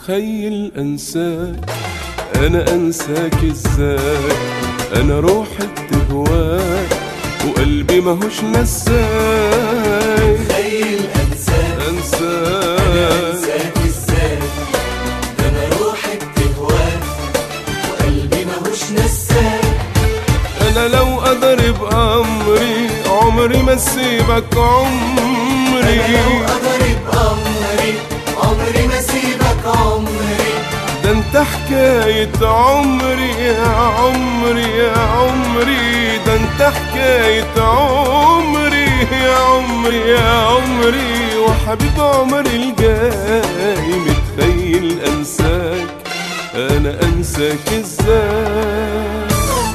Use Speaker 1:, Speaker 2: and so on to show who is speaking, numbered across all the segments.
Speaker 1: متخيل انساك انا انساك ازاي انا روحي بتهواك وقلبي ماهوش نساك
Speaker 2: تخيل انساك انا
Speaker 1: انساك
Speaker 2: انساك ازاي ده انا روحي بتهواك وقلبي ماهوش نساك
Speaker 1: انا لو اقدر بامري عمري ما اسيبك عمري
Speaker 2: انا لو اقدر بامري عمري ما سيبك عمري
Speaker 1: ده انت حكاية عمري يا عمري يا عمري ده انت حكاية عمري يا عمري يا عمري وحبيب عمري الجاي متخيل انساك انا انساك ازاي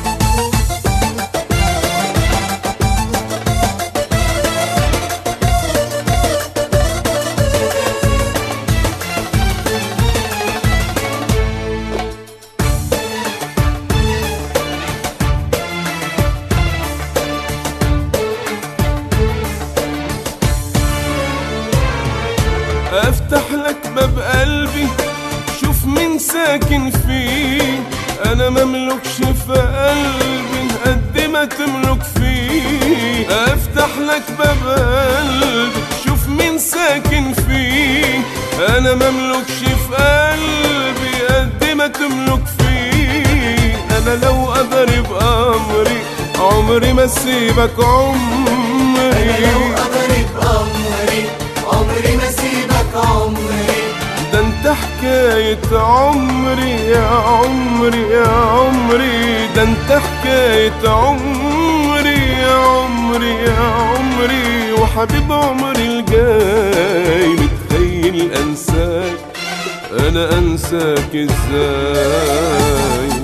Speaker 1: افتح لك باب قلبي شوف مين ساكن فيه انا مملكش في قلبي قد ما تملك فيه افتح لك باب قلبي شوف مين ساكن فيه انا مملكش في قلبي قد ما تملك فيه انا لو اقدر بامري عمري ما اسيبك عمري
Speaker 2: انا لو اقدر بامري عمري ما سيبك عمري
Speaker 1: ده انت حكاية عمري يا عمري يا عمري ده انت حكاية عمري يا عمري يا عمري وحبيب عمري الجاي متخيل انساك انا انساك ازاي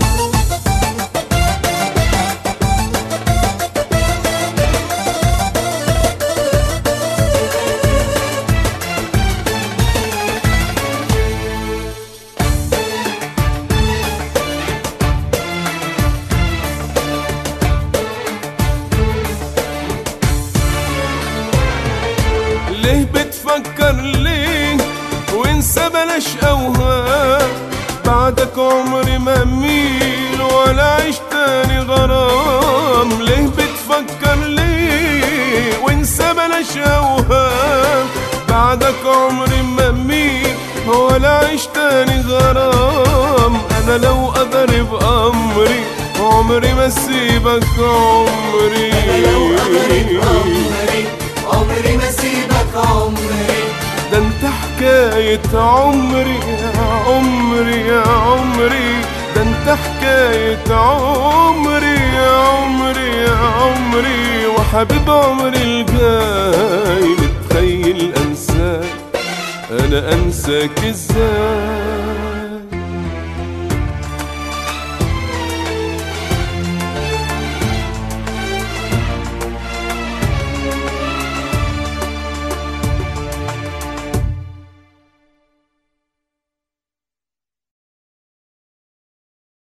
Speaker 1: ليه بتفكر ليه وانسى بلاش اوهام بعدك عمري ما اميل ولا عيش تاني غرام ليه بتفكر ليه وانسى بلاش اوهام بعدك عمري ما اميل ولا عيش تاني غرام انا لو اقدر بامري عمري ما اسيبك عمري
Speaker 2: انا لو اقدر بامري عمري ما سيبك عمري
Speaker 1: ده انت حكاية عمري يا عمري يا عمري ده انت حكاية عمري يا عمري يا عمري وحبيب عمري الجاي متخيل انساك انا انساك ازاي